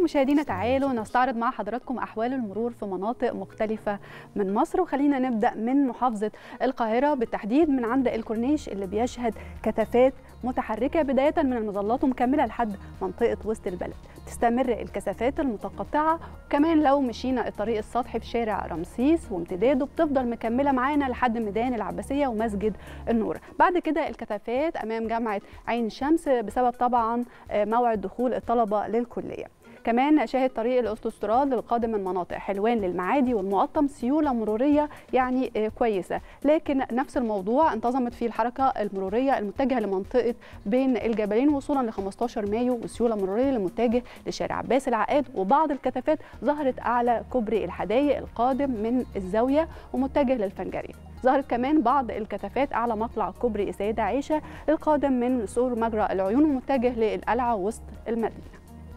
مشاهدينا تعالوا نستعرض مع حضراتكم احوال المرور في مناطق مختلفه من مصر وخلينا نبدا من محافظه القاهره بالتحديد من عند الكورنيش اللي بيشهد كثافات متحركه بدايه من المظلات ومكمله لحد منطقه وسط البلد تستمر الكثافات المتقطعه وكمان لو مشينا الطريق السطحي في شارع رمسيس وامتداده بتفضل مكمله معانا لحد ميدان العباسيه ومسجد النور بعد كده الكثافات امام جامعه عين شمس بسبب طبعا موعد دخول الطلبه للكليه كمان شاهد طريق الاوتوستراد القادم من مناطق حلوان للمعادي والمقطم سيوله مروريه يعني كويسه لكن نفس الموضوع انتظمت فيه الحركه المروريه المتجهه لمنطقه بين الجبلين وصولا ل 15 مايو وسيوله مروريه المتجه لشارع عباس العقاد وبعض الكثافات ظهرت اعلى كوبري الحدايق القادم من الزاويه ومتجه للفنجري ظهرت كمان بعض الكثافات اعلى مطلع كوبري السيده عائشه القادم من سور مجرى العيون ومتجه للقلعه وسط المدينه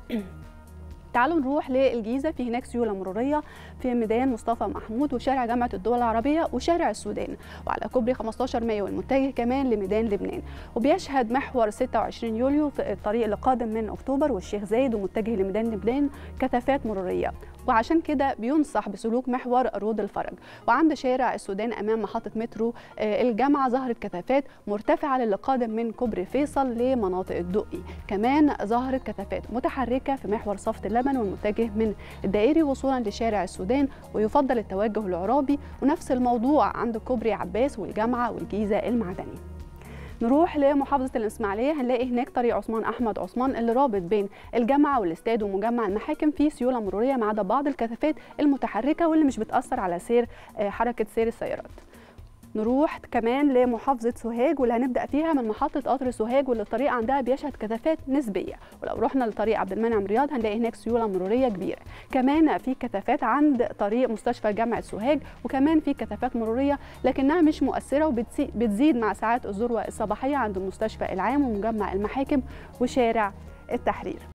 تعالوا نروح للجيزه في هناك سيوله مروريه في ميدان مصطفى محمود وشارع جامعه الدول العربيه وشارع السودان وعلى كوبري 15 مايو المتجه كمان لميدان لبنان وبيشهد محور 26 يوليو في الطريق اللي قادم من اكتوبر والشيخ زايد ومتجه لميدان لبنان كثافات مروريه وعشان كده بينصح بسلوك محور رود الفرج وعند شارع السودان امام محطه مترو الجامعه ظهرت كثافات مرتفعه للي قادم من كوبري فيصل لمناطق الدقي كمان ظهرت كثافات متحركه في محور صفت اللبن والمتجه من الدائري وصولا لشارع السودان ويفضل التوجه العرابي ونفس الموضوع عند كوبري عباس والجامعه والجيزه المعدني نروح لمحافظه الاسماعيليه هنلاقي هناك طريق عثمان احمد عثمان اللي رابط بين الجامعه والاستاد ومجمع المحاكم فيه سيوله مروريه ما عدا بعض الكثافات المتحركه واللي مش بتاثر على سير حركه سير السيارات نروح كمان لمحافظة سوهاج واللي هنبدأ فيها من محطة قطر سوهاج واللي الطريق عندها بيشهد كثافات نسبية ولو رحنا لطريق عبد المنعم رياض هنلاقي هناك سيولة مرورية كبيرة كمان في كثافات عند طريق مستشفى جامعة سوهاج وكمان في كثافات مرورية لكنها مش مؤثرة وبتزيد مع ساعات الذروة الصباحية عند المستشفى العام ومجمع المحاكم وشارع التحرير